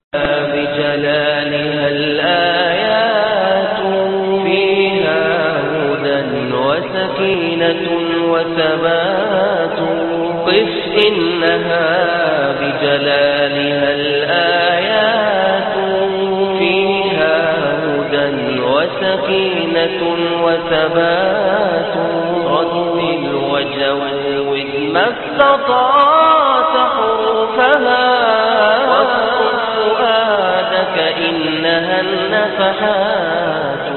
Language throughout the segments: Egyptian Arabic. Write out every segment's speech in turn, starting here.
بجلالها الآيات فيها هدى وسكينة وثبات قف إنها بجلالها الآيات فيها هدى وسكينة وثبات رتل وجوز ما استطعت حروفها واصرف فؤادك إنها النفحات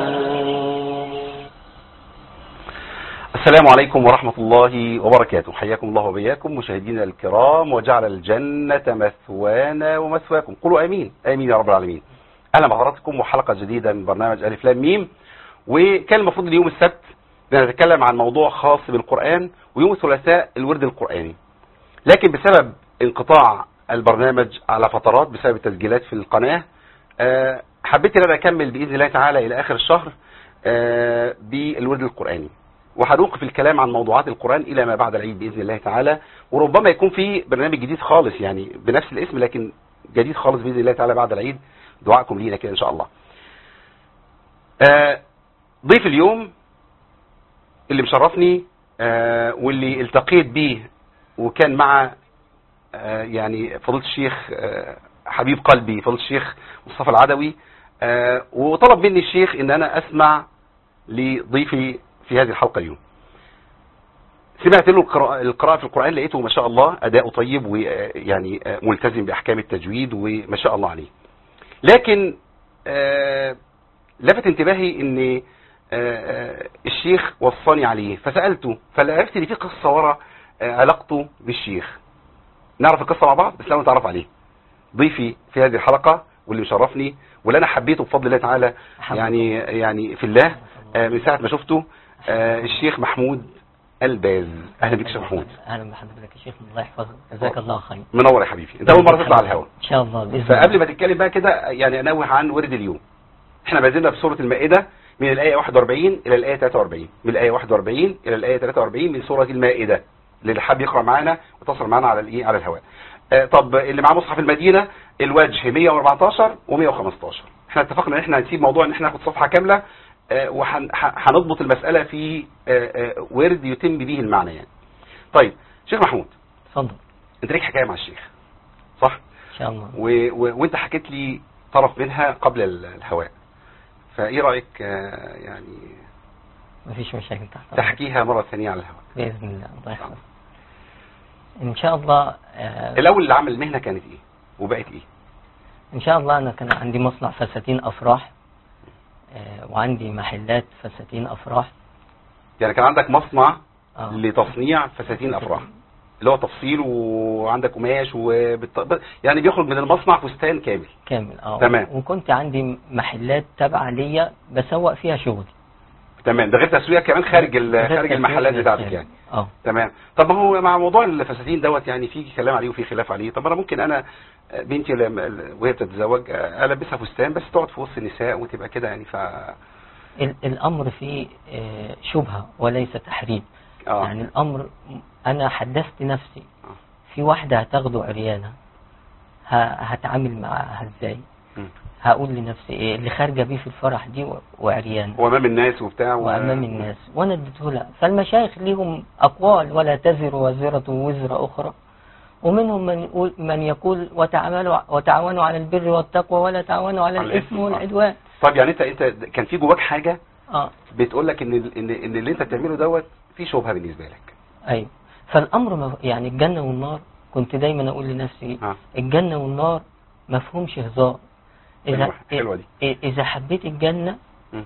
السلام عليكم ورحمة الله وبركاته حياكم الله وبياكم مشاهدينا الكرام وجعل الجنة مثوانا ومثواكم قولوا آمين آمين يا رب العالمين أهلا بحضراتكم وحلقة جديدة من برنامج ألف لام ميم وكان المفروض اليوم السبت نتكلم عن موضوع خاص بالقرآن ويوم الثلاثاء الورد القرآني لكن بسبب انقطاع البرنامج على فترات بسبب التسجيلات في القناة آه، حبيت ان انا اكمل باذن الله تعالى الى اخر الشهر آه، بالورد القرآني وهنوقف الكلام عن موضوعات القرآن إلى ما بعد العيد بإذن الله تعالى وربما يكون في برنامج جديد خالص يعني بنفس الاسم لكن جديد خالص بإذن الله تعالى بعد العيد دعائكم لينا كده إن شاء الله آه، ضيف اليوم اللي مشرفني آه، واللي التقيت بيه وكان مع آه، يعني فضيلة الشيخ آه، حبيب قلبي فضيلة الشيخ مصطفى العدوي آه، وطلب مني الشيخ ان انا اسمع لضيفي في هذه الحلقة اليوم سمعت له القراءة القراءة في القرآن لقيته ما شاء الله أداؤه طيب ويعني ملتزم بأحكام التجويد وما شاء الله عليه لكن آه، لفت انتباهي ان آه، الشيخ وصاني عليه فسألته فعرفت ان في قصة ورا آه، علاقته بالشيخ نعرف القصة مع بعض بس لو نتعرف عليه ضيفي في هذه الحلقة واللي مشرفني واللي انا حبيته بفضل الله تعالى الحمد يعني يعني في الله آه، من ساعة ما شفته آه، الشيخ محمود الباز اهلا بك يا شيخ محمود اهلا بحضرتك يا شيخ الله يحفظك جزاك الله خير منور يا حبيبي انت اول مرة تطلع على الهواء ان شاء الله باذن فقبل ما تتكلم بقى كده يعني انوه عن ورد اليوم احنا بنزلنا في سورة المائدة من الآية 41 إلى الآية 43 من الآية 41 إلى الآية 43 من سورة المائدة اللي حاب يقرأ معانا وتصل معانا على الإيه على الهواء آه طب اللي معاه مصحف المدينة الوجه 114 و115 احنا اتفقنا ان احنا هنسيب موضوع ان احنا ناخد صفحة كاملة وهنضبط المسألة في آه، آه، ورد يتم به المعنى يعني طيب شيخ محمود اتفضل انت ليك حكاية مع الشيخ صح ان شاء الله و... و... وانت حكيت لي طرف منها قبل ال- الهواء فايه رايك آه، يعني مفيش مشاكل تحت أمرك. تحكيها مره ثانيه على الهواء باذن الله الله يحفظك ان شاء الله آه، الاول اللي عمل المهنه كانت ايه وبقت ايه ان شاء الله انا كان عندي مصنع فساتين افراح آه، وعندي محلات فساتين افراح يعني كان عندك مصنع آه. لتصنيع فساتين افراح اللي هو تفصيل وعندك قماش وبالط... يعني بيخرج من المصنع فستان كامل كامل اه تمام. وكنت عندي محلات تابعه ليا بسوق فيها شغلي تمام ده غير تسويق كمان خارج ال... غير خارج تسويق المحلات بتاعتك للخارج. يعني اه تمام طب ما هو مع موضوع الفساتين دوت يعني في كلام عليه وفي خلاف عليه طب انا ممكن انا بنتي لما وهي بتتزوج البسها فستان بس تقعد في وسط النساء وتبقى كده يعني ف ال- الامر فيه آه، شبهه وليس تحريم اه يعني الامر انا حدثت نفسي آه. في واحده هتاخده عريانه ه- هتعامل معاها ازاي مم. هقول لنفسي ايه اللي خارجه بيه في الفرح دي و- وعريان وامام الناس وبتاع و... وامام الناس وانا اديته لها فالمشايخ ليهم اقوال ولا تزر وازره وزر اخرى ومنهم من يقول من يقول وتعاملوا وتعاونوا على البر والتقوى ولا تعاونوا على على الاثم الإثم، آه. والعدوان طب يعني انت انت كان في جواك حاجه اه بتقول لك ان ال- ان ان اللي انت بتعمله دوت في شبهه بالنسبه لك ايوه فالامر ما يعني الجنه والنار كنت دايما اقول لنفسي اه الجنه والنار ما فيهمش هزار اذا حلوة- حلوة دي. إيه- اذا حبيت الجنه مم.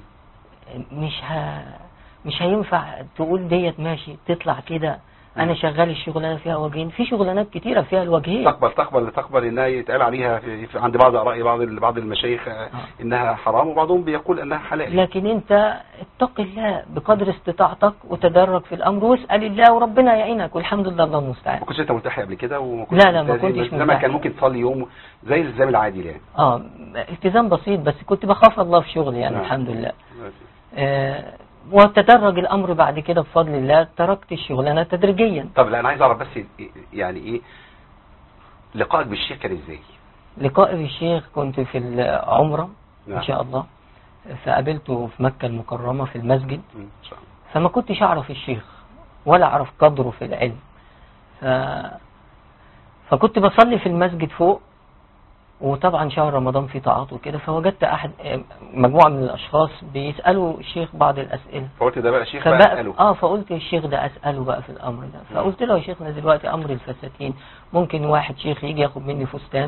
مش ه... مش هينفع تقول ديت ماشي تطلع كده انا مم. شغال الشغلانه فيها وجهين في شغلانات كتيره فيها الوجهين تقبل تقبل تقبل انها يتقال عليها في في- عند بعض اراء بعض ال- بعض المشايخ آه، انها حرام وبعضهم بيقول انها حلال لكن انت اتق الله بقدر استطاعتك وتدرج في الامر واسال الله وربنا يعينك والحمد لله الله المستعان ما كنتش انت ملتحي قبل كده وما كنتش لا، لا، ما ملتزم، كنتش بس انما ملتحي. كان ممكن تصلي يوم زي الالتزام العادي يعني اه التزام بسيط بس كنت بخاف الله في شغلي يعني نعم. الحمد لله آه وتدرج الامر بعد كده بفضل الله تركت الشغلانه تدريجيا طب لا انا عايز اعرف بس يعني ايه لقائك بالشيخ كان ازاي لقائي بالشيخ كنت في العمرة نعم. إن شاء الله فقابلته في مكة المكرمة في المسجد مم. إن شاء الله. فما كنتش أعرف الشيخ ولا أعرف قدره في العلم ف... فكنت بصلي في المسجد فوق وطبعا شهر رمضان فيه طاعات وكده فوجدت أحد مجموعة من الأشخاص بيسألوا الشيخ بعض الأسئلة فقلت ده بقى شيخ بقى فبقى اساله اه فقلت الشيخ ده اساله بقى في الامر ده فقلت له يا شيخنا دلوقتي امر الفساتين ممكن واحد شيخ يجي ياخد مني فستان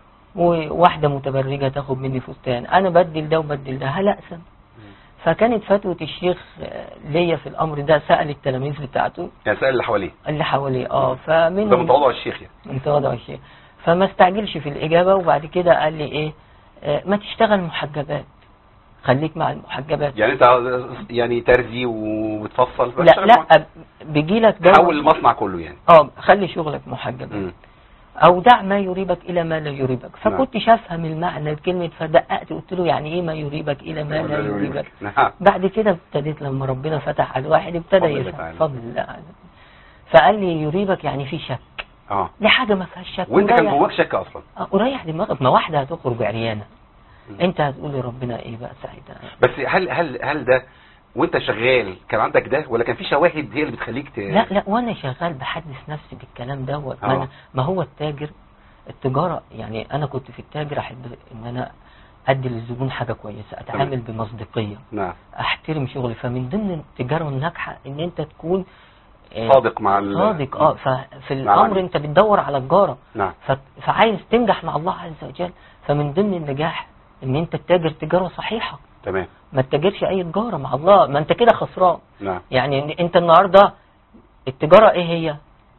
وواحده متبرجه تاخد مني فستان انا بدل ده وبدل ده هل اقسم فكانت فتوى الشيخ آه، ليا في الامر ده سال التلاميذ بتاعته يعني سأل اللي حواليه اللي حواليه اه ده فمنهم متواضع الشيخ يعني من تواضع الشيخ فما استعجلش في الإجابة وبعد كده قال لي إيه آه، ما تشتغل محجبات خليك مع المحجبات يعني انت يعني ترزي وبتفصل لا لا بيجي لك دور حول المصنع كله يعني اه خلي شغلك محجبات مم. او دع ما يريبك الى ما لا يريبك نعم. فكنتش افهم المعنى الكلمة فدققت قلت له يعني ايه ما يريبك الى ما لا يريبك نعم بعد كده ابتديت لما ربنا فتح على الواحد ابتدى فضل الله يفهم تعالى. فضل الله عز وجل. فقال لي يريبك يعني في شك اه دي حاجة ما فيهاش شك وانت كان وريح- جواك شك اصلا آه، وريح دماغك ما واحدة هتخرج عريانة مم. انت هتقول لربنا ايه بقى ساعتها بس هل هل هل ده وانت شغال كان عندك ده ولا كان في شواهد هي اللي بتخليك ت... لا لا وانا شغال بحدث نفسي بالكلام دوت ما, آه. أنا- ما هو التاجر التجارة يعني انا كنت في التاجر احب ان انا ادي للزبون حاجة كويسة اتعامل بمصداقية نعم احترم شغلي فمن ضمن التجارة الناجحة ان انت تكون آه، صادق مع ال... صادق اه ففي مع الامر العميل. انت بتدور على تجارة نعم ف- فعايز تنجح مع الله عز وجل فمن ضمن النجاح ان انت تتاجر تجارة صحيحة تمام ما تتاجرش اي تجارة مع الله ما انت كده خسران نعم يعني انت النهاردة التجارة ايه هي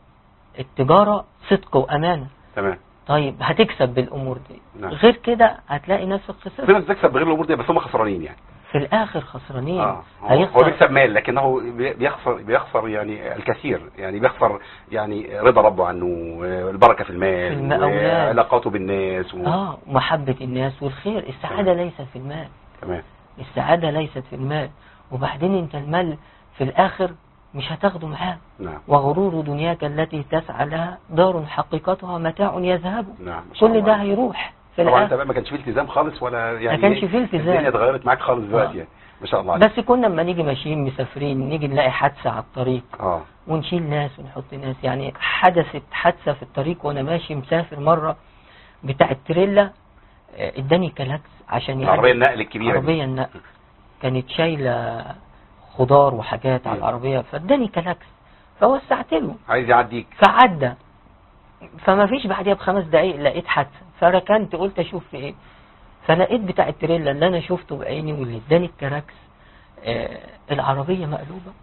التجارة صدق وامانة تمام طيب هتكسب بالامور دي نعم. غير كده هتلاقي نفسك في خسرت ناس بتكسب بغير الامور دي بس هم خسرانين يعني في الاخر خسرانين اه هو- هو هيخسر بيكسب مال لكنه بي- بيخسر بيخسر يعني الكثير يعني بيخسر يعني رضا ربه عنه البركه في المال في المقاولات. وعلاقاته بالناس و... اه محبة الناس والخير السعادة ليست في المال تمام السعادة ليست في المال وبعدين انت المال في الاخر مش هتاخده معاه نعم وغرور دنياك التي تسعى لها دار حقيقتها متاع يذهب نعم ما شاء كل الله. ده هيروح في طبعا انت الاخر بقى ما كانش فيه التزام خالص ولا يعني ما كانش إيه؟ فيه التزام. الدنيا اتغيرت معاك خالص دلوقتي آه. يعني ما شاء الله عليك بس كنا لما نيجي ماشيين مسافرين نيجي نلاقي حادثة على الطريق اه ونشيل ناس ونحط ناس يعني حدثت حادثة في الطريق وانا ماشي مسافر مرة بتاع التريلا آه، اداني كلاكس عشان العربيه يعدي النقل الكبيره دي. عربية النقل كانت شايلة خضار وحاجات على مم. العربية فاداني كلاكس فوسعت له عايز يعديك فعدى فما فيش بعديها بخمس دقايق لقيت حادثة فركنت قلت اشوف في ايه فلقيت بتاع التريلا اللي انا شفته بعيني واللي اداني الكراكس آه العربية مقلوبة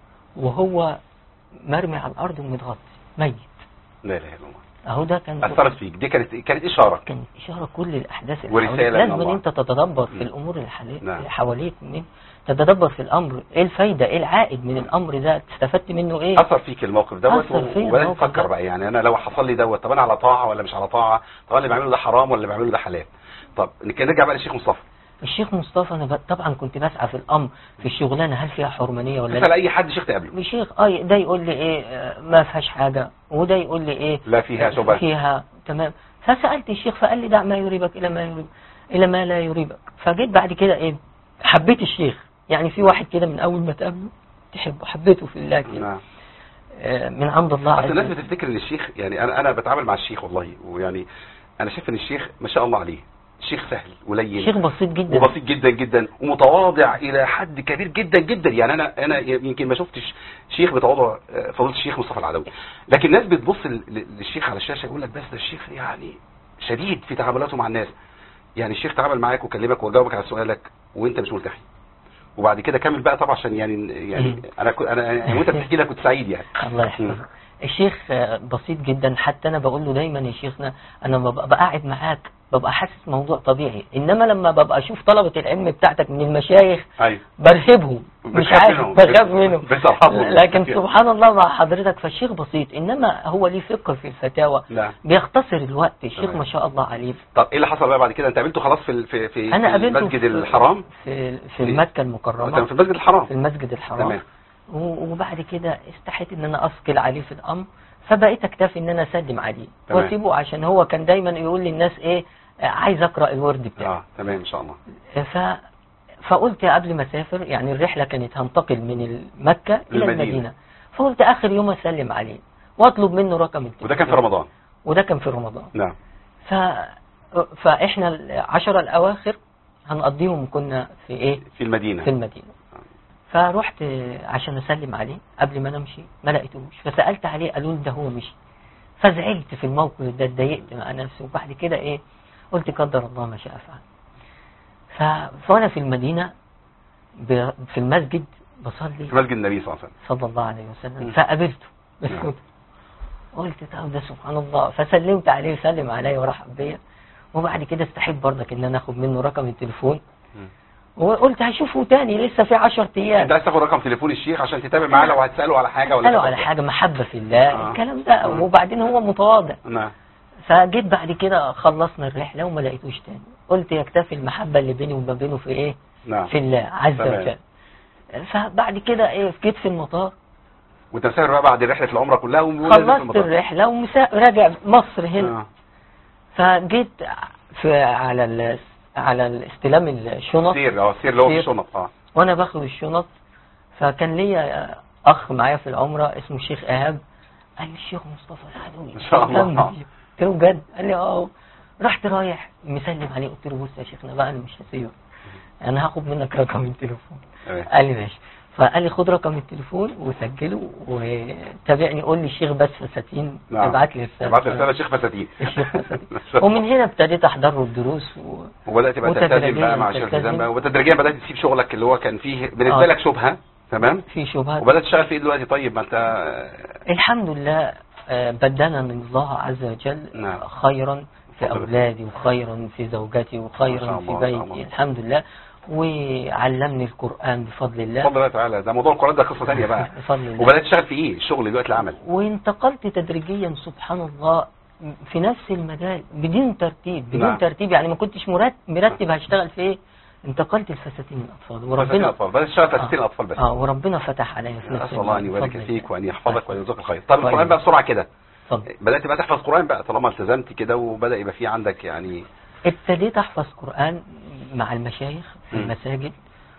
وهو مرمي على الارض ومتغطي ميت لا اله الا الله اهو ده كان اثرت فيك دي كانت كانت اشاره كانت اشاره كل الاحداث اللي ورسالة حواليك. من لازم الله. انت تتدبر م. في الامور اللي حواليك نعم. اللي حواليك من تتدبر في الامر ايه الفايده ايه العائد من الامر ده استفدت منه ايه اثر فيك الموقف دوت أثر فيا وبدات الموقف تفكر ده. بقى يعني انا لو حصل لي دوت طب انا على طاعه ولا مش على طاعه طب أنا اللي بعمله ده حرام ولا اللي بعمله ده حلال طب نك- نرجع بقى للشيخ مصطفى الشيخ مصطفى انا ب- طبعا كنت بسعى في الامر في الشغلانه هل فيها حرمانيه ولا تسال لا اي حد شيخ تقابله الشيخ اه ده يقول لي ايه آه، ما فيهاش حاجه وده يقول لي ايه لا فيها شبهه فيها تمام فسالت الشيخ فقال لي دع ما يريبك الى ما يريبك الى ما لا يريبك فجيت بعد كده ايه حبيت الشيخ يعني في واحد كده من اول ما تقابله تحبه حبيته في الله كده نعم آه، من عند الله اصل عز الناس وجل بتفتكر ان الشيخ يعني انا انا بتعامل مع الشيخ والله ويعني انا شايف ان الشيخ ما شاء الله عليه شيخ سهل قليل شيخ بسيط جدا وبسيط جدا جدا ومتواضع الى حد كبير جدا جدا يعني انا انا يمكن ما شفتش شيخ بتواضع آه، فضيله الشيخ مصطفى العدوي لكن الناس بتبص لل- لل- للشيخ على الشاشه يقول لك بس ده الشيخ يعني شديد في تعاملاته مع الناس يعني الشيخ تعامل معاك وكلمك وجاوبك على سؤالك وانت مش ملتحي وبعد كده كمل بقى طبعا عشان يعني يعني مم. انا كنت انا يعني وانت بتحكي لك كنت سعيد يعني الله مم. يحفظك الشيخ آه، بسيط جدا حتى انا بقول له دايما يا شيخنا انا لما ببقى قاعد معاك ببقى حاسس موضوع طبيعي انما لما ببقى اشوف طلبة العلم بتاعتك من المشايخ ايوه برهبهم مش بتخاف عارف منهم. بخاف منهم بترهبهم. لكن سبحان الله مع حضرتك فالشيخ بسيط انما هو ليه فقه في الفتاوى نعم بيختصر الوقت الشيخ تمام. ما شاء الله عليه طب ايه اللي حصل بقى بعد كده انت قابلته خلاص في ال- في في, انا في قابلته المسجد في- الحرام في في في- مكة كان المكرمة في المسجد الحرام في المسجد الحرام تمام و- وبعد كده استحيت ان انا اثقل عليه في الامر فبقيت اكتفي ان انا اسلم عليه تمام. واسيبه عشان هو كان دايما يقول للناس ايه آه، عايز اقرا الورد بتاعه اه تمام ان شاء الله ف فقلت قبل ما اسافر يعني الرحله كانت هنتقل من مكه الى للمدينة. المدينه فقلت اخر يوم اسلم عليه واطلب منه رقم التليفون وده كان في رمضان وده كان في رمضان نعم ف فاحنا العشرة الاواخر هنقضيهم كنا في ايه في المدينة في المدينه فرحت عشان اسلم عليه قبل ما انا امشي ما لقيتهوش فسالت عليه قالوا لي ده هو مشي فزعلت في الموقف ده اتضايقت مع نفسي وبعد كده ايه قلت قدر الله ما شاء فعل ف... فانا في المدينه ب... في المسجد بصلي في مسجد النبي صلى الله عليه وسلم صلى الله عليه وسلم م. فقابلته نعم. قلت طب ده سبحان الله فسلمت عليه وسلم عليا ورحب بيا وبعد كده استحب برضك ان انا اخد منه رقم التليفون م. وقلت هشوفه تاني لسه في 10 ايام انت عايز تاخد رقم تليفون الشيخ عشان تتابع معاه لو هتساله على حاجه ولا قالوا على تاخد- حاجة محبة في الله آه. الكلام ده مم. وبعدين هو متواضع نعم فجيت بعد كده خلصنا الرحلة وما لقيتوش تاني قلت يكتفي المحبة اللي بيني وما بينه في ايه نعم في الله عز تمام. وجل فبعد كده ايه جيت في المطار وانت مسافر بقى بعد رحله العمره كلها ونازل في خلصت المطار. الرحلة وراجع مصر هنا آه. فجيت في على ال على الاستلام الشنط سير اه سير اللي هو في سير. الشنط اه وانا باخد الشنط فكان ليا اخ معايا في العمره اسمه الشيخ ايهاب قال لي الشيخ مصطفى العدوي ما شاء الله. مهتم بيك. قلت له بجد قال لي اه رحت رايح مسلم عليه قلت له بص يا شيخنا بقى انا مش هسيبك انا هاخد منك رقم التليفون تمام. قال لي ماشي فقال لي خد رقم التليفون وسجله وتابعني قول لي الشيخ بس فساتين نعم. ابعت لي رساله ابعت لي رساله شيخ فساتين الشيخ فساتين ومن هنا ابتديت احضر له الدروس و... وبدات بقى تلتزم وتدريجياً بقى مع شيخ تلتزم. التزام بقى وتدريجيا بدات تسيب شغلك اللي هو كان فيه بالنسبه آه. لك شبهه تمام في شبهات وبدات تشتغل في ايه دلوقتي طيب ما انت الحمد لله آه، بدنا من الله عز وجل نعم. خيرا في بفضل أولادي وخيرا في زوجتي ما وخيرا شاء في الله، ما شاء بيتي الله. الحمد لله وعلمني القرآن بفضل الله بفضل الله تعالى ده موضوع القران ده قصه ثانيه بقى بفضل الله وبدات تشتغل في ايه الشغل دلوقتي العمل وانتقلت تدريجيا سبحان الله في نفس المجال بدون ترتيب بدون نعم. ترتيب يعني ما كنتش مرتب, مرتب هشتغل في ايه انتقلت لفساتين الأطفال فساتين وربنا الاطفال بدات تشتغل فساتين الاطفال بس اه وربنا فتح عليا في نفس اسال الله ان المجال. يبارك بفضل فيك الله. وان يحفظك ويرزقك الخير طب طيب. القران بقى بسرعه كده اتفضل بدات بقى تحفظ قران بقى طالما التزمت كده وبدا يبقى في عندك يعني ابتديت احفظ قرآن مع المشايخ في م. المساجد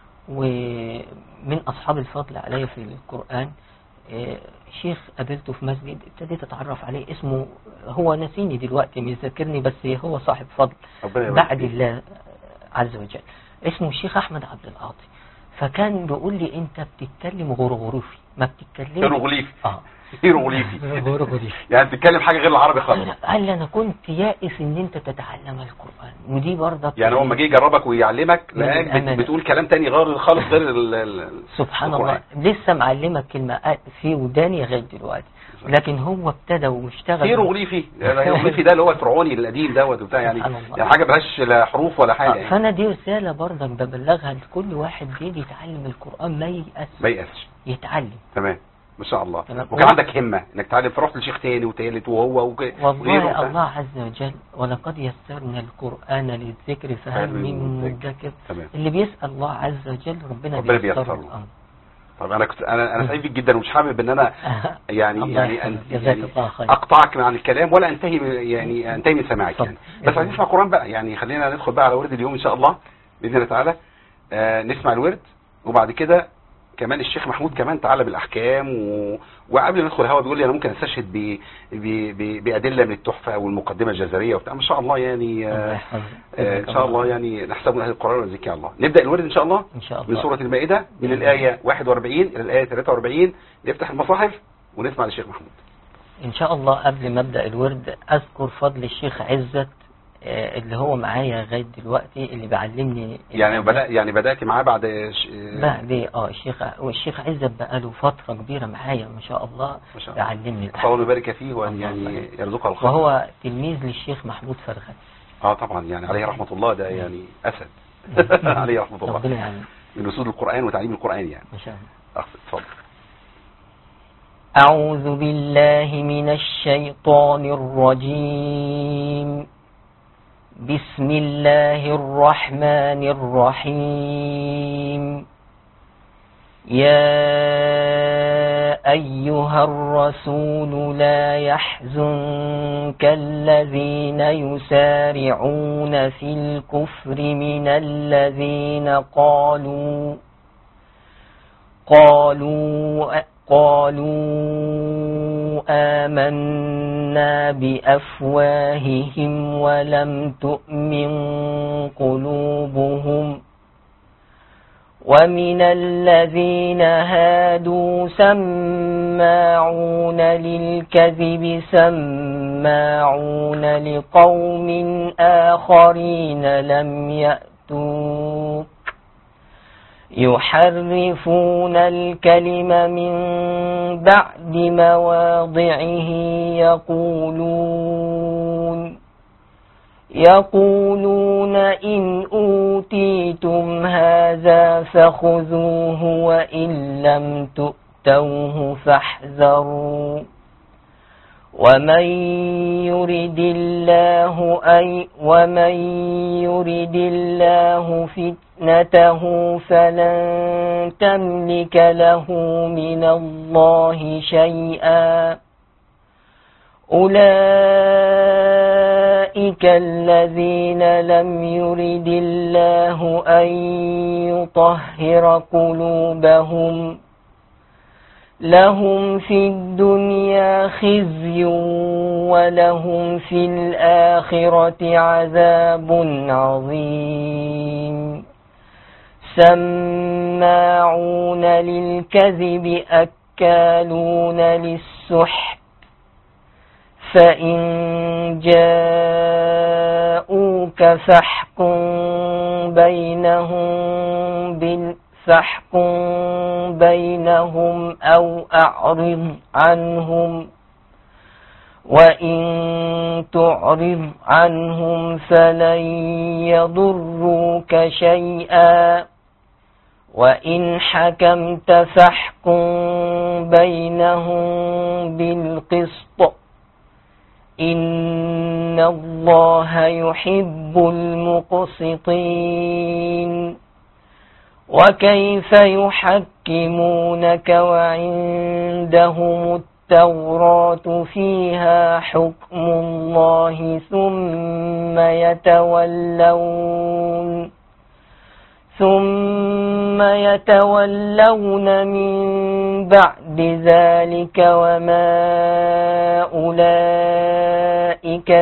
ومن اصحاب الفضل علي في القرآن آه، شيخ قابلته في مسجد ابتديت اتعرف عليه اسمه هو نسيني دلوقتي مش ذاكرني بس هو صاحب فضل ربنا يبارك بعد فيك. الله عز وجل اسمه الشيخ احمد عبد العاطي فكان بيقول لي انت بتتكلم غرغرفي ما بتتكلمش هيروغليفي اه هيروغليفي غرغرفي يعني بتتكلم حاجه غير العربي خالص قال لي انا كنت يائس ان انت تتعلم القرآن ودي برضك يعني هو لما جه يجربك ويعلمك من لقاك بت- الأمانة. بتقول كلام تاني غير خالص غير ال- ال- سبحان القرآن. الله لسه معلمك كلمة آه، في وداني لغاية دلوقتي لكن هو ابتدى واشتغل هيروغليفي يعني هيروغليفي ده اللي هو الفرعوني القديم دوت وبتاع يعني سبحان الله. يعني حاجه ملهاش لا حروف ولا حاجه آه، يعني فانا دي رسالة برضك ببلغها لكل واحد بيجي يتعلم القرآن ما ييأس ما يأسش يتعلم تمام ما شاء الله تمام. وكان و- عندك همه انك تتعلم فرحت لشيخ تاني وتالت وهو وك- وغيره والله وبتاع. الله عز وجل ولقد يسرنا القرآن للذكر فهل من مدكر تمام اللي بيسأل الله عز وجل ربنا, ربنا بيسر بيسر له. الأمر طب انا كنت انا انا سعيد بيك جدا ومش حابب ان انا يعني الله يعني يحفظك. أن- جزاك يعني الله خير. اقطعك عن الكلام ولا انتهي من- يعني انتهي من سماعك اتفضل. يعني بس عايزين نسمع قران بقى يعني خلينا ندخل بقى على ورد اليوم ان شاء الله باذن الله تعالى آه نسمع الورد وبعد كده كمان الشيخ محمود كمان تعالى بالاحكام و... وقبل ما ندخل الهوا بيقول لي انا ممكن استشهد ب... ب... ب... بادله من التحفه والمقدمه الجزريه وبتاع ما شاء الله يعني الله آه يحفظك. آه ان شاء الله يعني نحسب من اهل القران ونزكي على الله نبدا الورد ان شاء الله إن شاء من الله سورة المائدة من الآية 41 إلى الآية 43 نفتح المصاحف ونسمع للشيخ محمود إن شاء الله قبل ما أبدأ الورد أذكر فضل الشيخ عزت آه، اللي هو معايا لغاية دلوقتي اللي بيعلمني يعني بدأ يعني بدأت معاه بعد ش... بعد اه الشيخ والشيخ عزت بقاله فترة كبيرة معايا ما شاء الله ما شاء الله بيعلمني أسأل الله الأحكام. يبارك فيه وأن الله يعني يبارك. يرزقه الخير وهو تلميذ للشيخ محمود فرغت اه طبعا يعني عليه رحمة الله ده يعني أسد عليه رحمة الله ربنا يعلم من أسود القرآن وتعليم القرآن يعني ما شاء الله أخ اتفضل أعوذ بالله من الشيطان الرجيم بسم الله الرحمن الرحيم يا أيها الرسول لا يحزنك الذين يسارعون في الكفر من الذين قالوا قالوا قالوا آمنا بأفواههم ولم تؤمن قلوبهم ومن الذين هادوا سماعون للكذب سماعون لقوم آخرين لم يأتوك يحرفون الكلم من بعد مواضعه يقولون يقولون إن أوتيتم هذا فخذوه وإن لم تؤتوه فاحذروا ومن يرد الله أي ومن يرد الله فتنته فلن تملك له من الله شيئا أولئك الذين لم يرد الله أن يطهر قلوبهم لهم في الدنيا خزي ولهم في الآخرة عذاب عظيم سماعون للكذب أكالون للسحت فإن جاءوك فاحكم بينهم بال فاحكم بينهم أو أعرض عنهم وإن تعرض عنهم فلن يضروك شيئا وإن حكمت فاحكم بينهم بالقسط إن الله يحب المقسطين وكيف يحكمونك وعندهم التوراة فيها حكم الله ثم يتولون ثم يتولون من بعد ذلك وما أولئك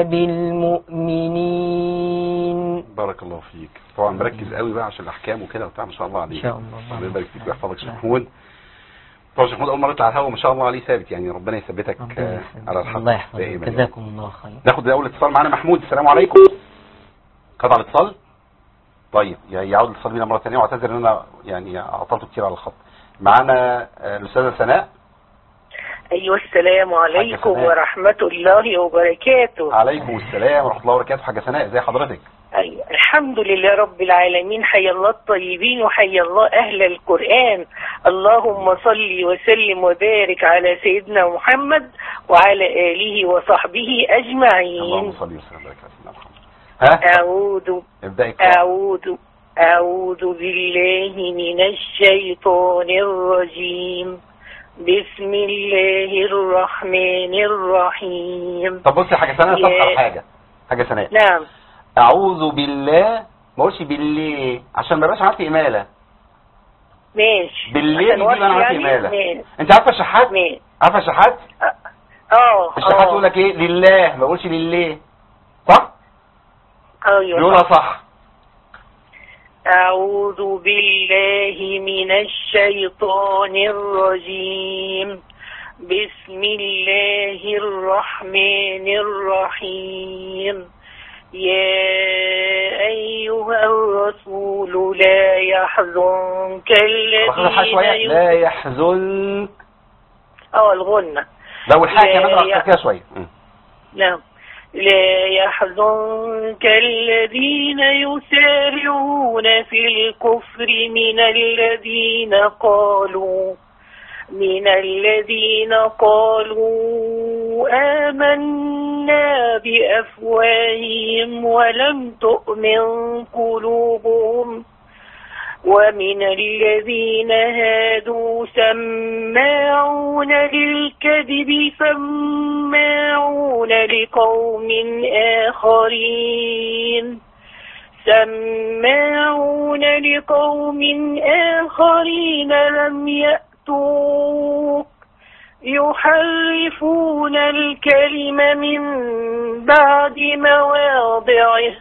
بالمؤمنين بارك الله فيك طبعا مركز قوي بقى عشان الاحكام وكده وبتاع ما شاء الله عليك إن شاء الله. ربنا يبارك فيك ويحفظك شيخ محمود طبعا شيخ محمود اول مره يطلع على الهواء ما شاء الله عليه ثابت يعني ربنا يثبتك ربنا آه، يسلمك. على الحق الله يحفظك دائما يعني. جزاكم الله خير ناخد اول اتصال معانا محمود السلام عليكم قطع الاتصال طيب يعني يعود الاتصال بينا مره ثانيه واعتذر ان انا يعني عطلته كتير على الخط معانا آه، الاستاذه سناء أيوة السلام عليكم سناء. ورحمة الله وبركاته عليكم السلام ورحمه الله وبركاته حاجه سناء ازي حضرتك أيوة. الحمد لله رب العالمين حي الله الطيبين وحي الله أهل القرآن اللهم صل وسلم وبارك على سيدنا محمد وعلى آله وصحبه اللهم أجمعين صل وسلم وبارك على سيدنا محمد ها أعوذ ابداي القراءة. أعوذ أعوذ بالله من الشيطان الرجيم بسم الله الرحمن الرحيم طب بصي يا حاجه سناء يا- صفحه حاجه حاجه سناء نعم اعوذ بالله ما اقولش بالله عشان ما يبقاش عارف اماله ماشي بالله عشان دي وقت بقى انا عارف يعني؟ اماله ماشي. انت عارفه الشحات ماشي. عارفه الشحات اه الشحات اه يقول لك ايه لله ما يقولش لله صح ايوه بيقولها صح أعوذ بالله من الشيطان الرجيم بسم الله الرحمن الرحيم يا أيها الرسول لا يحزنك واخدها الحاجة شويه الذين لا يحزنك اه الغنة لو الحاجه لا كمان يح- اكتر كده شويه م. نعم لا يحزنك الذين يسارعون في الكفر من الذين قالوا من الذين قالوا آمنا بأفواههم ولم تؤمن قلوبهم ومن الذين هادوا سماعون للكذب سماعون لقوم آخرين سماعون لقوم آخرين لم يأتوك يحرفون الكلم من بعد مواضعه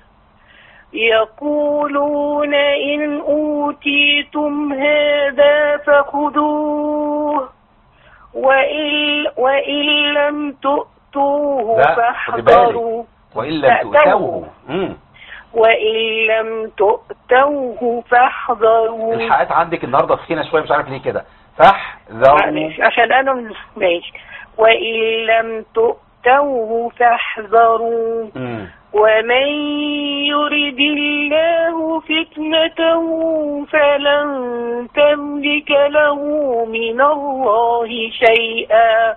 يقولون إن أوتيتم هذا فخذوه وإن, وإن لم تؤتوه لا خدي بالك فاحذروا وإن لم تؤتوه مم. وإن لم تؤتوه فاحذروا الحلقات عندك النهارده سخينه شويه مش عارف ليه كده فاحذروا معلش عشان أنا من- ماشي وإن لم تؤتوه فاحذروا مم. ومن يرد الله فتنته فلن تملك له من الله شيئا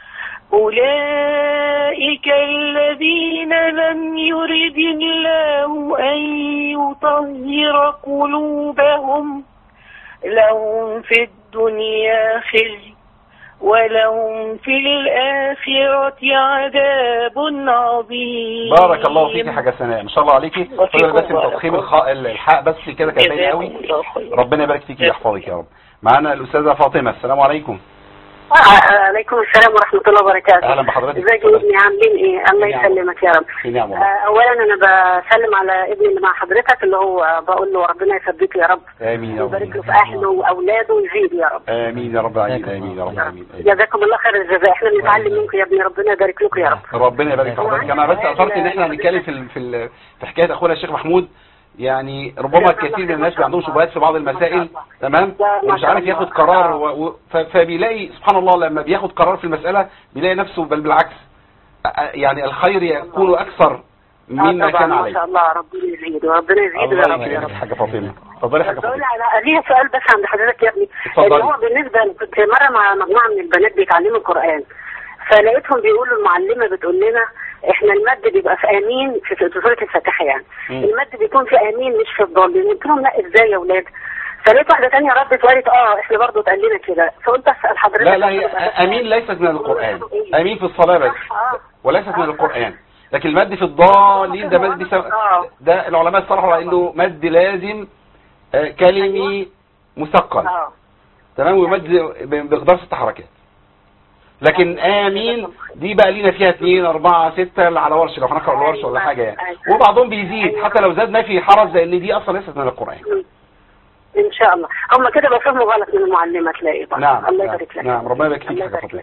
أولئك الذين لم يرد الله أن يطهر قلوبهم لهم في الدنيا خزي ولهم في الآخرة عذاب عظيم بارك الله فيك يا حاجه سناء ما شاء الله عليكي وفيكم فضل بس بارك تضخيم الله. الخاء الحاء بس كده كان باين قوي جزاكم الله خيرا. ربنا يبارك فيك ويحفظك يا رب معانا الاستاذه فاطمه السلام عليكم عليكم السلام ورحمة الله وبركاته أهلا بحضرتك. ازيك يا ابني عاملين ايه الله في نعم. يسلمك يا رب في نعم والله. آه، اولا انا بسلم على ابني اللي مع حضرتك اللي هو بقول له ربنا يثبته يا رب امين يا ويبارك له رب في اهله واولاده ويزيد يا رب امين يا رب العالمين جزاكم امين يا رب الله العالمين آمين. جزاكم الله خير الجزاء احنا بنتعلم منكم يا ابني ربنا يبارك لكم يا رب ربنا يبارك في حضرتك انا بس اثرت ان احنا هنتكلم في ال- في ال- في حكايه اخونا الشيخ محمود يعني ربما كثير من الناس عندهم شبهات في بعض المسائل تمام ومش عارف ياخد قرار و... و... ف... فبيلاقي سبحان الله لما بياخد قرار في المساله بيلاقي نفسه بل بالعكس أ- يعني الخير يكون اكثر مما آه، طبعا كان ما عليه شاء الله ربنا يزيد وربنا يزيد يا الله رب يا يكرمك رب حاجه فاطمه اتفضلي حاجه بقول فاطمه على ليا سؤال بس عند حضرتك يا ابني اتفضلي. اللي هو بالنسبه أنا كنت مره مع مجموعه من البنات بيتعلموا القران فلقيتهم بيقولوا المعلمه بتقول لنا احنا المد بيبقى في امين في في سوره الفاتحه يعني مم. المد بيكون في امين مش في الضالين قلت لهم لا ازاي يا اولاد فلقيت واحده تانية ردت وقالت اه احنا برضه اتقال لنا كده فقلت اسال حضرتك لا لا هي امين ليست من القران امين في الصلاه بس آه. وليست من القرآن لكن المد في الضالين ده مد بيسم... ده العلماء صرحوا على انه مد لازم آه، كلمي مثقل اه تمام ومد ب- بمقدار ست حركات لكن امين دي بقى لينا فيها اثنين اربعة ستة اللي على ورش لو هنقرا الورش ولا حاجة يعني وبعضهم بيزيد حتى لو زاد ما في حرج لان دي اصلا ليست من القرآن ان شاء الله هم كده بيفهموا غلط من المعلمه تلاقي بقى. نعم الله نعم, يبارك لك نعم ربنا يبارك فيك الله يا يبارك فاطمة لك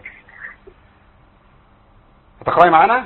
هتقراي معانا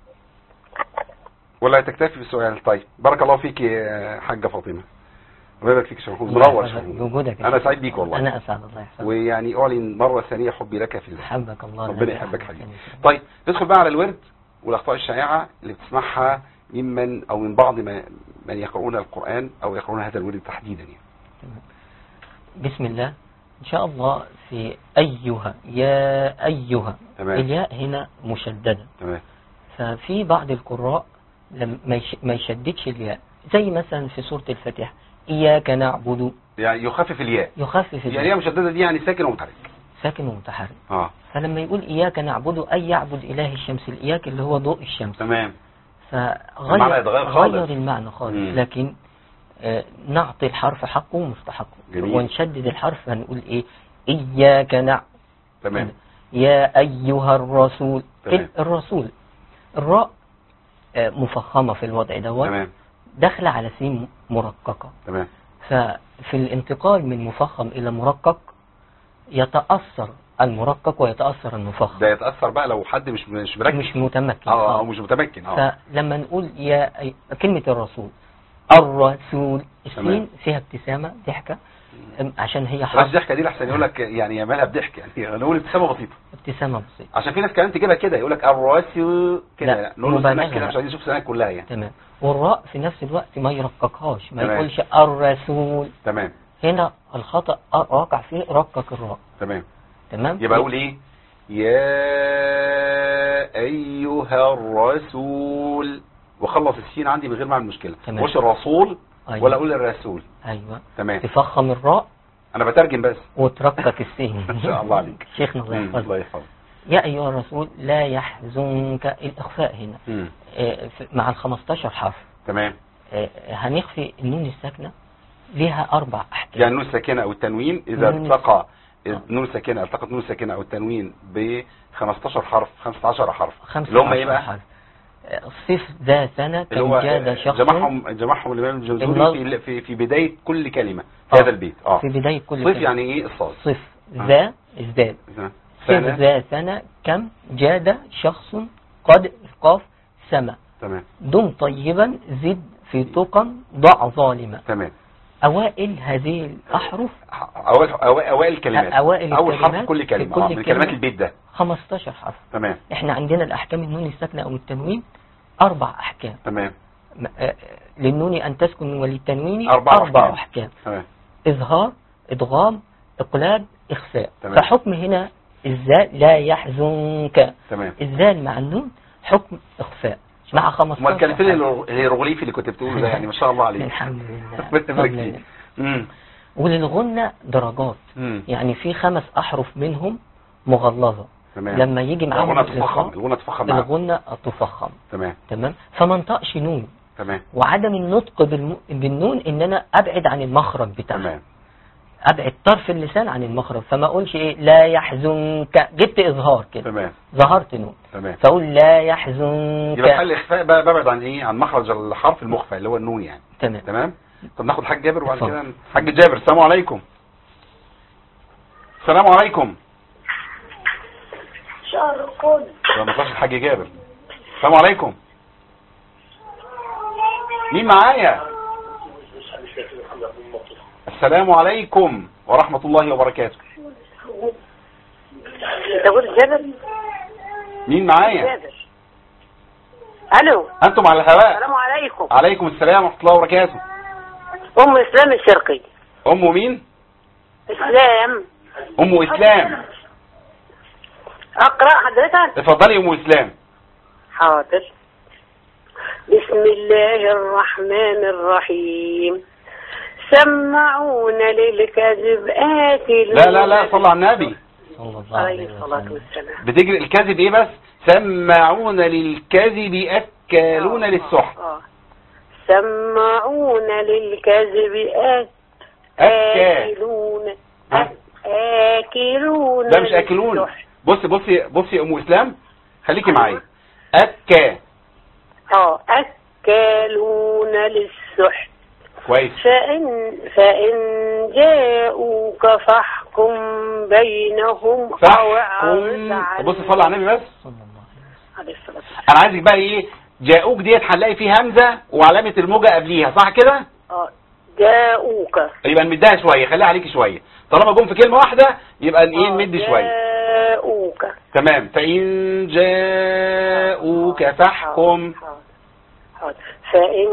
ولا هتكتفي بالسؤال طيب بارك الله فيك يا حاجة فاطمة ربنا يبارك فيك يا شيخ محمود منور يا شيخ محمود. بوجودك يا انا شيخ. سعيد بيك والله انا اسعد الله يحفظك ويعني اعلن مرة ثانية حبي لك في الله حبك الله ربنا الذي يحبك أحبك حبيبي فيه. طيب ندخل بقى على الورد والاخطاء الشائعة اللي بتسمعها ممن او من بعض ما من يقرؤون القرآن او يقرؤون هذا الورد تحديدا يعني بسم الله ان شاء الله في ايها يا ايها تمام. الياء هنا مشددة تمام ففي بعض القراء لم ما يش- ما يشددش الياء زي مثلا في سورة الفاتحة إياك نعبد يعني يخفف الياء يخفف يعني الياء الياء مشددة دي يعني ساكن ومتحرك ساكن ومتحرك اه فلما يقول إياك نعبد أي يعبد إله الشمس الإياك اللي هو ضوء الشمس تمام فغير المعنى يتغير خالص. غير المعنى خالص مم. لكن آه، نعطي الحرف حقه ومستحقه جميل. ونشدد الحرف فنقول إيه إياك نعبد تمام يا أيها الرسول تمام. الرسول الراء آه، مفخمة في الوضع دوت تمام داخلة على سين مرققة تمام ففي الانتقال من مفخم إلى مرقق يتأثر المرقق ويتأثر المفخم ده يتأثر بقى لو حد مش مش مركز مش متمكن اه او خالص. مش متمكن اه فلما نقول يا أي... كلمة الرسول الرسول تمام. السين فيها ابتسامة ضحكة أم- عشان هي بس حرف الضحكه دي لحسن يقول لك يعني يعملها بضحك يعني نقول ابتسامه بسيطه ابتسامة بسيطة عشان في ناس كمان تجيبها كده يقول لك الراسي كده لا، لا نقول له مبالغة سنك كده لا. مش عايزين نشوف سنك كلها يعني تمام والراء في نفس الوقت ما يرققهاش ما تمام. يقولش الرسول تمام هنا الخطأ واقع فيه رقق الراء تمام تمام يبقى اقول ايه يا ايها الرسول وخلص السين عندي من غير ما اعمل مشكله تمام. مش الرسول أيوة. ولا اقول الرسول ايوه تمام تفخم الراء انا بترجم بس وترقق السين ان شاء الله عليك شيخنا الله مم، يحفظك الله يحفظك يا ايها الرسول لا يحزنك الاخفاء هنا مم. آه، في- مع ال 15 حرف تمام آه، هنخفي النون الساكنه ليها اربع احكام يعني النون الساكنه او التنوين اذا نون التقى آه. النون الساكنه التقت النون الساكنه او التنوين ب 15 حرف 15 حرف 15 اللي هم ايه بقى حرف. آه، صف ذا سنه اللي هو كان جاد شخص جمعهم جمعهم الامام الجمزوري النظ- في في في بدايه كل كلمه في آه. هذا البيت اه في بدايه كل صف كلمة. يعني ايه الصاد صف آه. ذا ازداد صف سنه ذا سنه كم جاد شخص قد قاف سما تمام دم طيبا زد في تقى ضع ظالما تمام اوائل هذه الاحرف اوائل اوائل أوائل الكلمات أوائل اول حرف في الكلمات كل في كلمه كل اه من كلمات كلمة. البيت ده 15 حرف تمام احنا عندنا الاحكام النون الساكنه او التنوين اربع احكام تمام م- آه، للنون ان تسكن وللتنوين أربع اربع أحكام. احكام تمام اظهار ادغام اقلاب اخفاء تمام. فحكم هنا الزال لا يحزنك تمام الزال مع النون حكم اخفاء مع 15 امال كان فين حرف. الهيرو- الهيروغليفي اللي كنت بتقوله ده يعني ما شاء الله عليك الحمد لله ربنا يبارك فضل فيك. الله. امم وللغنة درجات امم يعني في خمس احرف منهم مغلظة تمام لما يجي معاهم الغنى تفخم الإلقاء، الغنى تفخم معاك الغنة تفخم تمام تمام فما انطقش نون تمام وعدم النطق بالم... بالنون ان انا ابعد عن المخرج بتاعها تمام ابعد طرف اللسان عن المخرج فما اقولش ايه لا يحزنك جبت اظهار كده تمام ظهرت نون تمام فاقول لا يبقى يحزنك الحل اخفاء بقى ببعد عن ايه عن مخرج الحرف المخفى اللي هو النون يعني تمام تمام طب ناخد حاج جابر وبعد اتفضل. كده حاج جابر السلام عليكم السلام عليكم شهر كل ده ما طلعش الحاج جابر السلام عليكم مين معايا السلام عليكم ورحمة الله وبركاته انت قلت جبل مين معايا جابر الو انتم على الهواء السلام عليكم عليكم السلام ورحمة الله وبركاته ام اسلام الشرقي ام مين اسلام ام اسلام اقرا حضرتك اتفضلي يا ام اسلام حاضر بسم الله الرحمن الرحيم سمعون للكذب آكلون لا لا لا صلى على النبي صلى الله عليه عليه الصلاة وسلم والسلام بتجري الكذب ايه بس سماعون للكذب اكالون آه، للسحت آه. سمعون للكذب آك... أكا. آكلون ها؟ آك- آكلون ده مش اكلون للسحت. بصي بصي بصي يا ام اسلام خليكي معايا اكا اه أكالون للسحت كويس فإن فإن جاءوك فاحكم بينهم أو اعرض فاحكم عنهم بصي صلي على النبي بس صلى الله عليه وسلم عليه الصلاة والسلام. انا عايزك بقى ايه جاءوك ديت هنلاقي فيه همزه وعلامه الموجه قبليها صح كده اه جاءوك يبقى نمدها شويه خليها عليكي شويه طالما جم في كلمه واحده يبقى ايه آه، نمد شويه جاءوك تمام فان جاءوك فاحكم حاضر. حاضر. فإن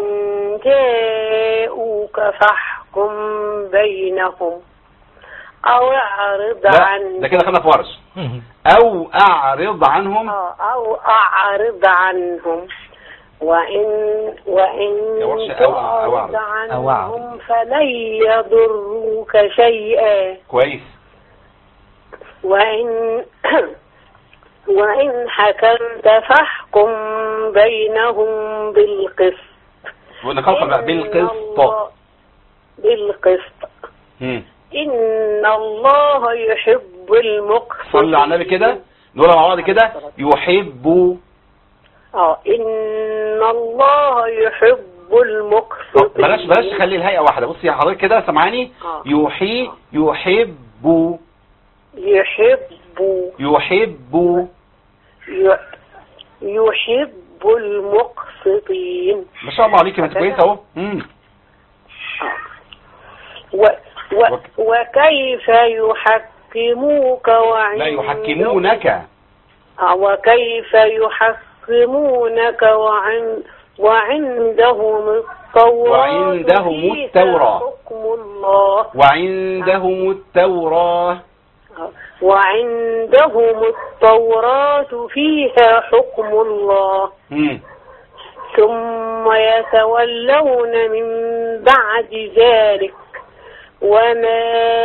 جاءوك فاحكم بينهم أو اعرض لا عنهم ده كده خدنا في ورش او اعرض عنهم آه، أو أعرض عنهم وإن وإن يا ورشة أو- أو أعرض. تعرض أو أعرض. عنهم فلن يضروك شيئا كويس وإن وإن حكمت فاحكم بينهم بالقسط ونقلق بقى إن بالقسط الله- بالقسط مم. إن الله يحب المقسط صلي على النبي كده نقولها مع بعض كده يحب اه إن الله يحب المقسط بلاش بلاش تخلي الهيئه واحده بصي يا حضرتك كده سامعاني آه. يحي يحب يحب يحب ي- يحب المقسطين ما شاء الله عليكي ما انت كويسه اهو مم. و و وك- وكيف يحكموك وعند لا يحكمونك آه، وكيف يحكمونك وعن وعندهم التوراة وعندهم فيها التوراة. حكم الله وعندهم التوراة آه، وعندهم التوراة فيها حكم الله مم. ثم يتولون من بعد ذلك وما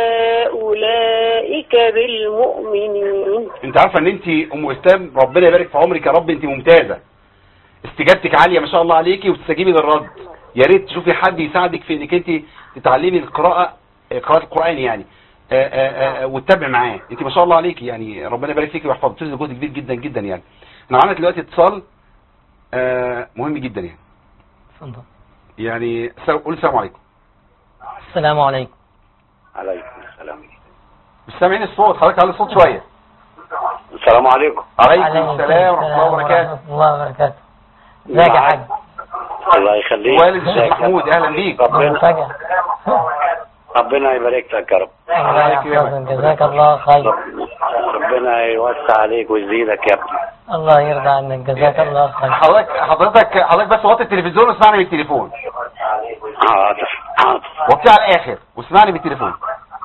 أولئك بالمؤمنين انت عارفه ان انت ام اسلام ربنا يبارك في عمرك يا رب انت ممتازه استجابتك عاليه ما شاء الله عليكي وبتستجيبي للرد يا ريت تشوفي حد يساعدك في انك انت تتعلمي القراءه قراءه القران يعني آه، آه، آه، وتتابعي معاه انت ما شاء الله عليكي يعني ربنا يبارك فيكي ويحفظك بتبذل جهد كبير جدا جدا يعني احنا معانا دلوقتي اتصال آه، مهم جدا يعني اتفضل يعني السلام- قول السلام عليكم السلام عليكم عليكم السلام مش سامعين الصوت حضرتك على الصوت شويه السلام عليكم عليكم السلام ورحمه الله وبركاته ورحمة الله وبركاته ازيك يا حاج الله يخليك والد الشيخ ازيك يا محمود اهلا بيك ربنا مفاجأة ربنا يبارك لك يا رب الله يحفظك جزاك الله خير رب- ربنا يوسع عليك ويزيدك يا ابني الله يرضى عنك جزاك الله خير حضرتك حضرتك حضرتك بس وطي التلفزيون واسمعني بالتليفون حاضر حاضر وطيه على الاخر واسمعني بالتليفون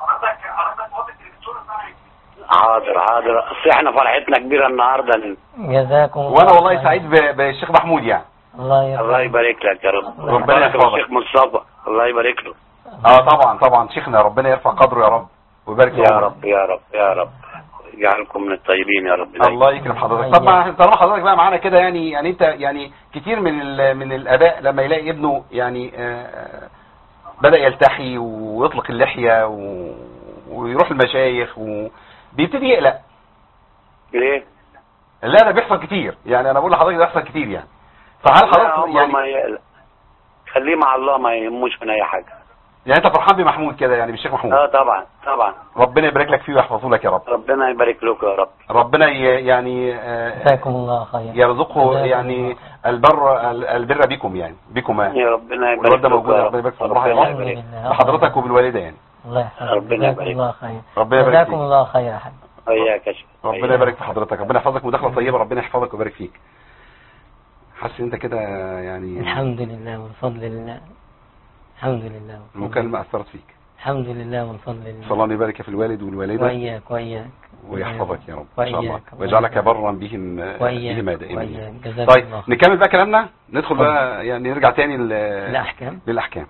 حاضر حاضر اصل احنا فرحتنا كبيره النهارده جزاكم الله وانا والله خير. سعيد ب- بالشيخ محمود يعني الله يرضى الله عنك. يبارك لك يا رب ربنا بارك يحفظك. الشيخ مصطفى الله يبارك له اه طبعا طبعا شيخنا ربنا يرفع قدره يا رب ويبارك في يا عمره. رب يا رب يا رب يجعلكم من الطيبين يا رب الله يكرم حضرتك طب ما طالما حضرتك بقى معانا كده يعني يعني انت يعني كتير من ال- من الاباء لما يلاقي ابنه يعني آه، بدا يلتحي ويطلق اللحيه و- ويروح المشايخ وبيبتدي يقلق ليه؟ لا ده بيحصل كتير يعني انا بقول لحضرتك ده بيحصل كتير يعني فهل لا، حضرتك هو يعني ما يقلق. خليه مع الله ما يهموش من اي حاجه يعني انت فرحان بمحمود كده يعني بالشيخ محمود اه طبعا طبعا ربنا يبارك لك فيه ويحفظه لك يا رب ربنا يبارك لكم يا رب ربنا ي- يعني آه، جزاكم الله خير يرزقه جزاكم يعني الله. البر ال- البر بكم يعني بكما يا ربنا يبارك والوالده لكم موجوده يا ربنا رب يبارك في عمرها يا ربنا رب الحمد يبارك لله. بحضرتك وبالوالده يعني الله يحفظك ربنا جزاكم يبارك. الله خير ربنا يبارك جزاكم فيك الله خير يا حاج وياك يا شيخ ربنا يبارك في حضرتك ربنا يحفظك مداخله طيبه ربنا يحفظك ويبارك فيك حاسس ان انت كده يعني الحمد لله والفضل لله الحمد لله والفضل المكالمه اثرت فيك الحمد لله والفضل لله صلى الله أن يبارك في الوالد والوالده وإياك وإياك ويحفظك يا رب ان شاء الله وإياك ويجعلك برا بهم وإياك بهما دائما وإياك جزاك طيب الله خير. نكمل بقى كلامنا ندخل اتفضل. بقى يعني نرجع تاني ل- الأحكام للاحكام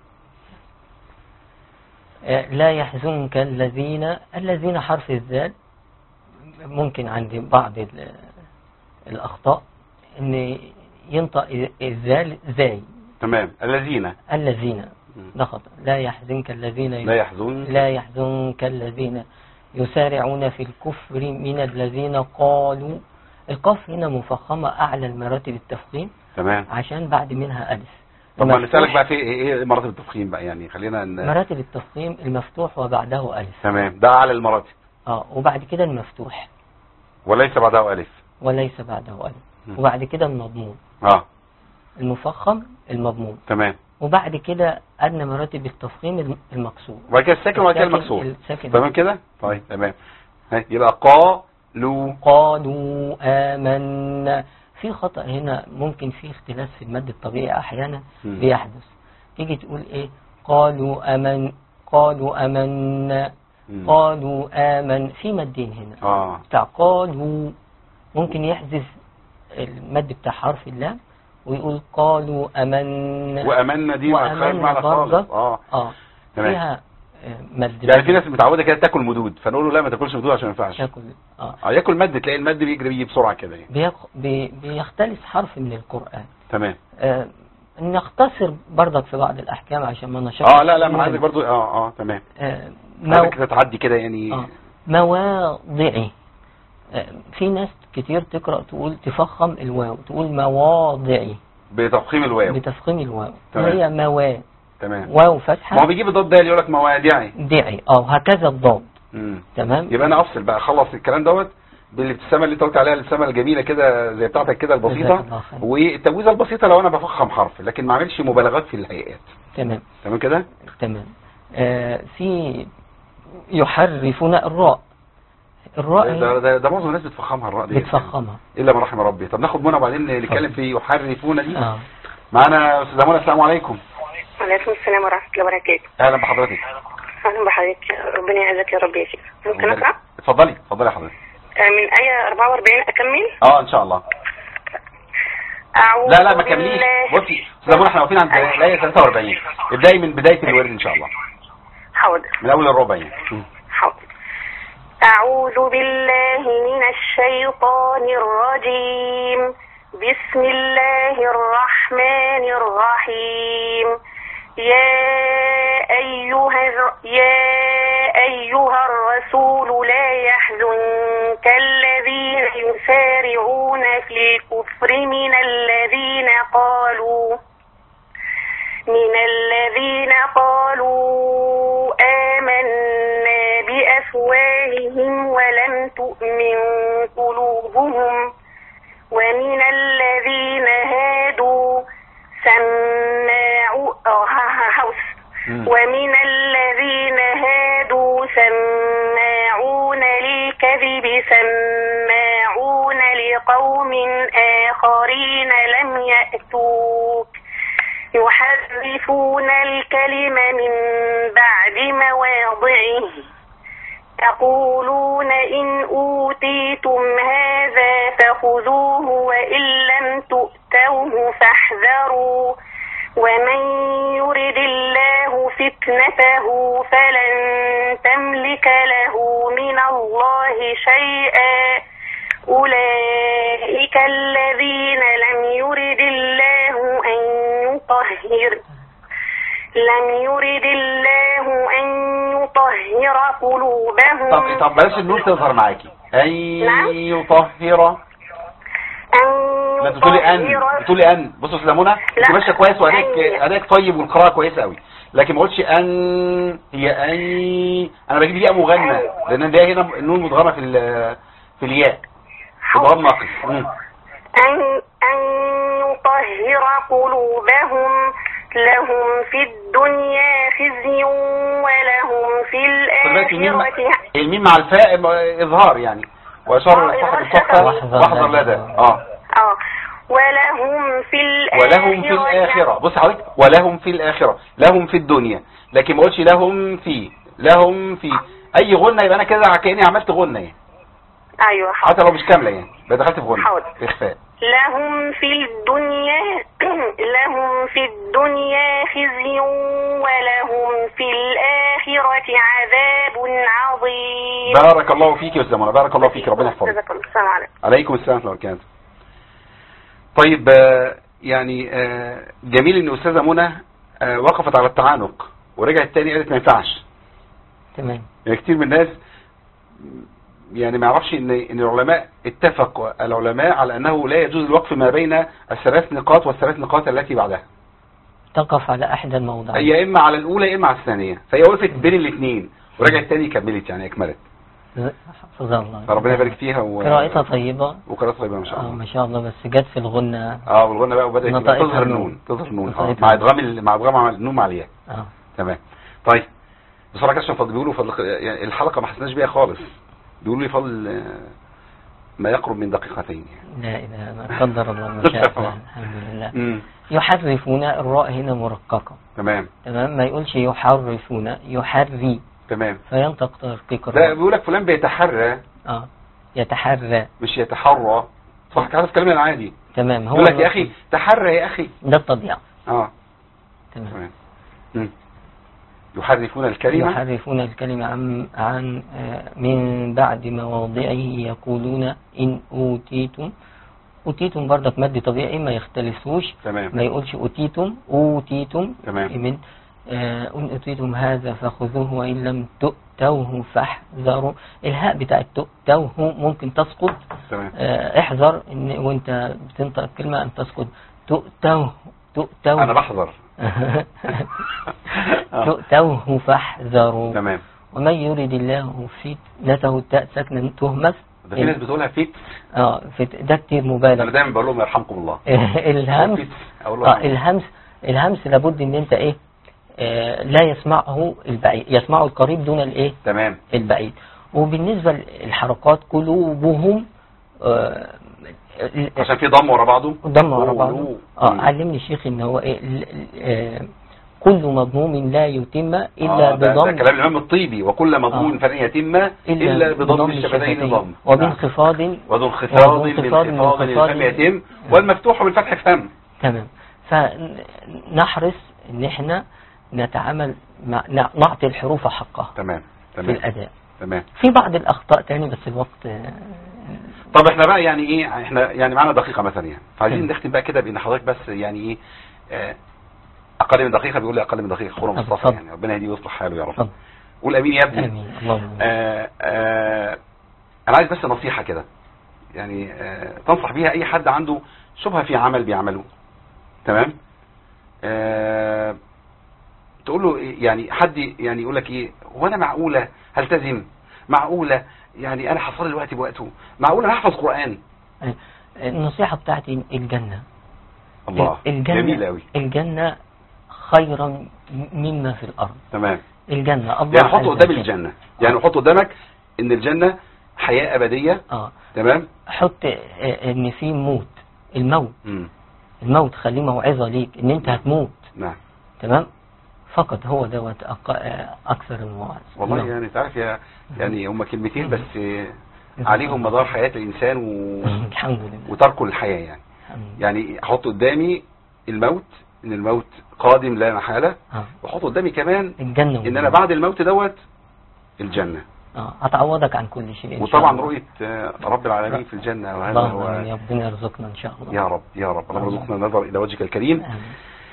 آه، لا يحزنك الذين الذين حرف الذال ممكن عند بعض ال- الأخطاء أن ينطق الذال زاي تمام الذين الذين ده خطأ لا يحزنك الذين لا يحزن لا يحزنك الذين يسارعون في الكفر من الذين قالوا القاف هنا مفخمة أعلى المراتب التفخيم تمام عشان بعد منها ألف طب ما المفتوح- نسالك بقى في ايه إيه مراتب التفخيم بقى يعني خلينا ن... مراتب التفخيم المفتوح وبعده ألف تمام ده اعلى المراتب اه وبعد كده المفتوح وليس بعده الف وليس بعده م. ألف وبعد كده المضموم اه المفخم المضموم تمام وبعد كده أدنى مراتب التفخيم الم- المكسور وبعد كده الساكن وبعد كده الساكن- المكسور الساكن. تمام كده طيب تمام ها، يبقى قالوا قالوا آمنا في خطأ هنا ممكن في اختلاف في المد الطبيعي أحيانا مم. بيحدث تيجي تقول إيه قالوا أمن قالوا أمنا مم. قالوا آمن في مدين هنا اه بتاع قالوا ممكن يحذف المد بتاع حرف اللام ويقول قالوا أمنا وامنا دي ما وأمنا تخيل معنا برضه. خالص اه اه تمام. فيها آه، مد يعني في ناس متعوده كده تاكل مدود فنقول له لا ما تاكلش مدود عشان ما ينفعش تاكل اه اه ياكل مد تلاقي المد بيجري بيجي بسرعه كده يعني بيخ- بي- بيختلف حرف من القرآن تمام آه، نختصر برضك في بعض الأحكام عشان ما نشرح اه لا لا ما أنا عايزك برضو اه اه تمام آه، مو... عايزك كده تعدي كده يعني آه، مواضعي آه، في ناس كتير تقرأ تقول تفخم الواو تقول مواضعي بتفخيم الواو بتفخيم الواو تمام. هي موا تمام واو ما هو فتحة بيجيب الضاد ده يقول لك موادعي دعي اه هكذا الضاد مم. تمام يبقى انا افصل بقى اخلص الكلام دوت بالابتسامه اللي انت قلت عليها الابتسامه الجميله كده زي بتاعتك كده جزاك البسيطه الله خير. والتجويزه البسيطه لو انا بفخم حرف لكن ما اعملش مبالغات في الهيئات تمام تمام كده تمام آه في يحرفون الراء الراء ده هي ده, ده معظم الناس بتفخمها الراء دي بتفخمها الا من رحم ربي طب ناخد منى وبعدين نتكلم في يحرفون دي اه معانا استاذه منى السلام عليكم وعليكم السلام ورحمة الله وبركاته اهلا بحضرتك أهلا بحضرتك ربنا يعزك يا رب يا شيخ ممكن أقرأ اتفضلي اتفضلي يا حضرتك آه، من آية 44 أكمل اه ان شاء الله أعوذ لا لا ما كمليش بالله- بصي استاذ منى احنا واقفين عند الايه 43 ابدأي من بدايه الورد ان شاء الله حاضر من اول الربع يعني مم. حاضر أعوذ بالله من الشيطان الرجيم بسم الله الرحمن الرحيم يا أيها الر- يا أيها الرسول لا يحزنك الذين يسارعون في الكفر من الذين قالوا من الذين قالوا آمنا بأفواههم ولم تؤمن قلوبهم ومن الذين هادوا سماعوا آه، ها- ها- هوس. مم. ومن الذين هادوا سماعون للكذب سماعون لقوم آخرين لم يأتوك يحرفون الكلم من بعد مواضعه يقولون إن أوتيتم هذا فخذوه وإن لم تؤتوه فاحذروا ومن يرد الله فتنته فلن تملك له من الله شيئا أولئك الذين لم يرد الله أن يطهر لم يرد الله أن يطهر قلوبهم طب طب بلاش النور تظهر معاكي ان نعم. يطهر أن لا بتقولي ان يطهر بتقولي ان بصوا يا استاذه منى انت لا. ماشيه كويس وادائك أن. ادائك طيب والقراءه كويسه قوي لكن ما قلتش ان هي ان انا بجيب الياء مغنى لان ده هنا النون مدغمه في ال- في الياء ادغام ناقص مم. أن أن يطهر قلوبهم لهم في الدنيا خزي ولهم في خد بالك الميم الآخرة الميم مع الفاء اظهار يعني واشار آه، صاحب إظهار الصفه شفوي. واحذر لدى اه اه ولهم في الآخرة ولهم في الآخرة بص حضرتك ولهم في الآخرة لهم في الدنيا لكن ما قلتش لهم في لهم في أي غنة يبقى أنا كده كأني عملت غنة يعني أيوة حاضر حتى لو مش كاملة يعني يبقى دخلت في غنة حاضر. إخفاء لهم في الدنيا لهم في الدنيا خزي ولهم في الآخرة عذاب عظيم بارك الله فيك يا أستاذ منى بارك الله فيك ربنا يحفظك جزاك الله. السلام عليكم عليكم السلام ورحمة الله وبركاته طيب آه، يعني آه، جميل ان استاذه منى آه، وقفت على التعانق ورجعت تاني قالت ما ينفعش تمام يعني كتير من الناس يعني ما يعرفش ان ان العلماء اتفق العلماء على انه لا يجوز الوقف ما بين الثلاث نقاط والثلاث نقاط التي بعدها تقف على احدى الموضعين يا اما على الاولى يا اما على الثانيه فهي وقفت بين الاثنين ورجعت تاني كملت يعني اكملت حفظها الله فربنا يبارك فيها و... قراءتها طيبة وقراءتها طيبة ما شاء آه الله ما شاء الله بس جت في الغنة اه والغنى بقى وبدات يبقى نطقتها تظهر النون. النون تظهر النون اه نطقتها مع النون. ادغام ال- مع ادغام النون مع الياء اه تمام طيب بصراحه عشان فضل بيقولوا فضل يعني الحلقه ما حسناش بيها خالص بيقولوا لي فضل آه، ما يقرب من دقيقتين يعني لا إله ما قدر الله ما شاء فعل. الحمد لله امم يحرفون الراء هنا مرققة تمام تمام ما يقولش يحرفون يحري تمام فينطق ترقيق ده الراء بيقول لك فلان بيتحرى اه يتحرى مش يتحرى صح كده في كلامنا العادي تمام هو يقول لك يا النص- اخي تحرى يا اخي ده التضييع اه تمام تمام مم. يحرفون الكلمه يحرفون الكلمة عن, عن آه، من بعد مواضعه يقولون إن أوتيتم أوتيتم برضك مد طبيعي ما يختلفوش تمام ما يقولش أوتيتم أوتيتم تمام. من آه، إن أوتيتم هذا فخذوه وإن لم تؤتوه فاحذروا الهاء بتاعت تؤتوه ممكن تسقط تمام آه، احذر إن وأنت بتنطق الكلمة أن تسقط تؤتوه تؤتوه انا بحذر آه. تؤتوه فاحذروا تمام ومن يريد الله فتنته التاء ساكنة تهمس ده في ناس بتقولها فيت اه فت... ده كتير انا مبالغ دايما بقول لهم يرحمكم الله الهمس فيت. اقول اه لهم الهمس الهمس لابد ان انت ايه آه لا يسمعه البعيد يسمعه القريب دون الايه تمام البعيد وبالنسبة للحركات قلوبهم آه ال- عشان في ضم ورا بعضه ضم ورا بعضه قلوب. اه مم. علمني الشيخ ان هو ايه ال- ال- آه، كل مضموم لا يتم إلا آه، ده- بضم ده كلام الامام الطيبي وكل مضمون آه. فلن يتم الا بضم الشفتين ضم وبانخفاض وذو انخفاض وبانخفاض من من انخفاض انخفاض الفم يتم والمفتوح بالفتح فم تمام فنحرص ان احنا نتعامل مع نع- نعطي الحروف حقها تمام في تمام الاداء تمام في بعض الاخطاء تاني بس الوقت آه، طب احنا بقى يعني ايه احنا يعني معانا دقيقة مثلا يعني فعايزين تمام. نختم بقى كده بان حضرتك بس يعني ايه آه، اقل من دقيقة بيقول لي اقل من دقيقة اخونا طب مصطفى اتفضل. يعني ربنا يهديه ويصلح حاله يا رب اتفضل. قول امين يا ابني امين اللهم آمين. آه آه انا عايز بس نصيحة كده يعني آه تنصح بيها اي حد عنده شبهة في عمل بيعمله تمام آه تقول له إيه- يعني حد يعني يقول لك ايه هو انا معقولة هلتزم معقولة يعني انا هصلي الوقت بوقته معقولة انا هحفظ قرآن آه، النصيحة بتاعتي الجنة الله الجنة جميل قوي الجنة خيرا مما في الأرض تمام الجنة الله يعني حط عز قدام وجل. الجنة يعني حط قدامك ان الجنة حياة ابدية اه تمام حط آه، ان في موت الموت مم. الموت خليه موعظة ليك ان انت هتموت نعم تمام فقط هو دوت أق- آه، اكثر المواعظ والله نعم. يعني تعرف يا يعني هم كلمتين مم. بس عليهم مدار حياة الانسان و... الحمد لله وتركه للحياة يعني الحمد لله. يعني احط قدامي الموت ان الموت قادم لا محالة اه واحط قدامي كمان الجنة ان انا بعد الموت دوت الجنة اه هتعوضك عن كل شيء إن شاء وطبعا الله. رؤية آه، رب العالمين في الجنة وهذا اللهم آمين. هو يا ربنا يرزقنا ان شاء الله يا رب يا رب اللهم ارزقنا النظر الى وجهك الكريم آمين.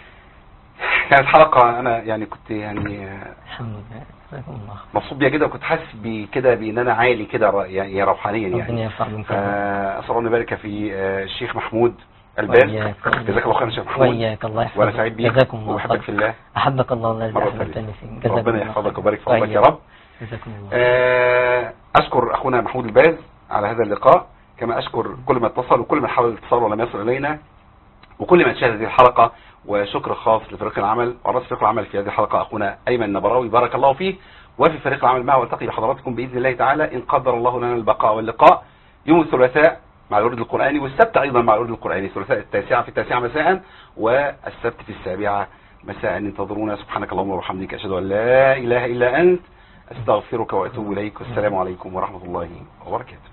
كانت حلقة انا يعني كنت يعني آه، الحمد لله جزاكم الله خير. مبسوط بيها كده وكنت حاسس بكده بان انا عالي كده ر- يعني روحانيا ربنا يعني يرفع منك فاسال الله ان يبارك في آه، الشيخ محمود الباز وإياك. جزاك الله خير يا شيخ محمود وإياك الله يحفظك وانا سعيد بيك جزاكم الله وبحبك خير. في الله أحبك الله الذي مرة أحببتني ثانية. فيه جزاكم ربنا الله يحفظك خير. ويبارك في عمرك يا وإياك. رب جزاكم الله آه، اشكر اخونا محمود الباز على هذا اللقاء كما اشكر كل من اتصل وكل من حاول الاتصال ولم يصل الينا وكل من شاهد هذه الحلقة وشكر خاص لفريق العمل ورئيس فريق العمل في هذه الحلقة اخونا ايمن نبراوي بارك الله فيه وفي فريق العمل معه والتقي بحضراتكم باذن الله تعالى ان قدر الله لنا البقاء واللقاء يوم الثلاثاء مع الورد القرآني والسبت ايضا مع الورد القرآني الثلاثاء التاسعة في التاسعة مساء والسبت في السابعة مساء انتظرونا سبحانك اللهم وبحمدك اشهد ان لا اله الا انت استغفرك واتوب اليك والسلام عليكم ورحمة الله وبركاته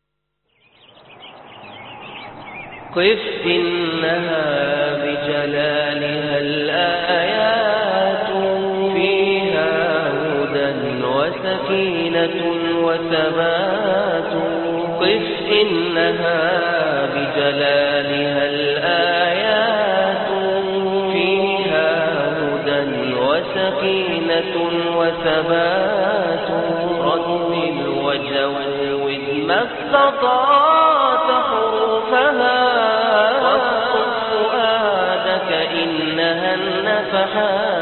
قف إنها بجلالها الآيات فيها هدى وسكينة وثبات قف إنها بجلالها الآيات فيها هدى وسكينة وثبات رتل وجود ما استطعت حروفها واصف فؤادك إنها النفحات